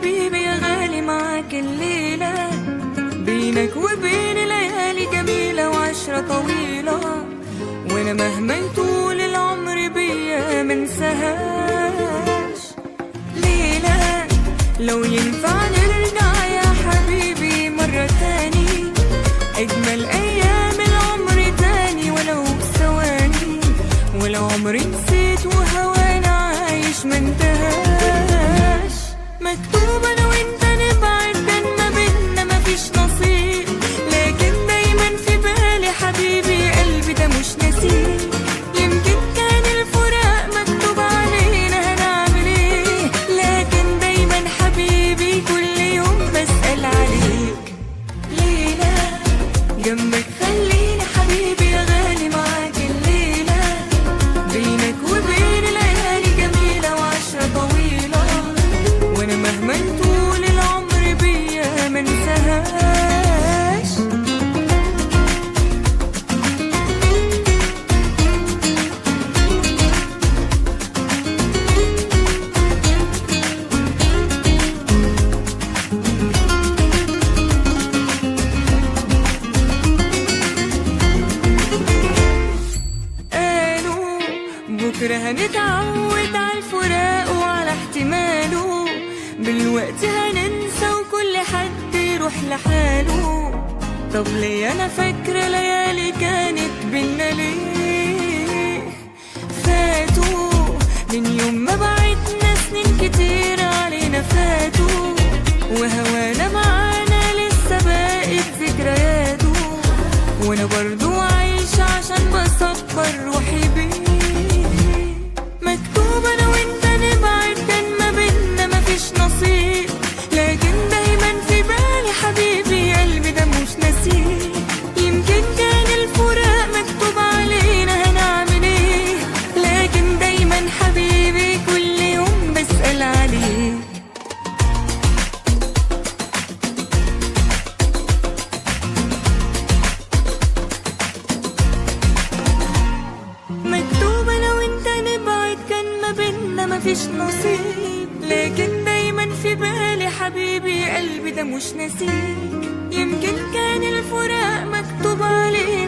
حبيبي يا غالي معاك الليلة بينك وبين ليالي جميلة وعشرة طويلة وانا مهما يطول العمر بيا منساهاش ليلة لو ينفع نرجع يا حبيبي مرة تاني أجمل أيام العمر تاني ولو ثواني ولو عمري نسيت وهوانا عايش منتهاش مكتوب أنا وأنت نبعد كان ما بينا مفيش نصيب لكن دايما في بالي حبيبي قلبي ده مش نسيب يمكن كان الفراق مكتوب علينا هنعمل ايه لكن دايما حبيبي كل يوم بسأل عليك ليلة جنبك خليني حبيبي يا غالي معاك الليلة بينك وبين ليالي جميلة وعشرة طويلة وانا مهما يطول العمر بيا منساهاش قالوا بكرة هنتعود على الفراق وعلى احتماله بالوقت هننسى وكل حد يروح لحاله طب ليه انا فاكرة ليالي كانت بينا ليه فاتوا من يوم ما بعدنا سنين كتير علينا فاتوا وهوانا معانا لسه باقت ذكرياته وانا برضو عايشة عشان بصبر روحي بيه مكتوب انا وانت نبعد كان ما بينا مفيش نصيب لكن دايما في بالي حبيبي قلبي ده مش نسيب يمكن كان الفراق مكتوب علينا هنعمل ايه لكن دايما حبيبي كل يوم بسأل عليك مكتوب انا وانت نبعد كان ما بينا مفيش نصيب لكن دايما في بالي حبيبي قلبي ده مش نسيك يمكن كان الفراق مكتوب علينا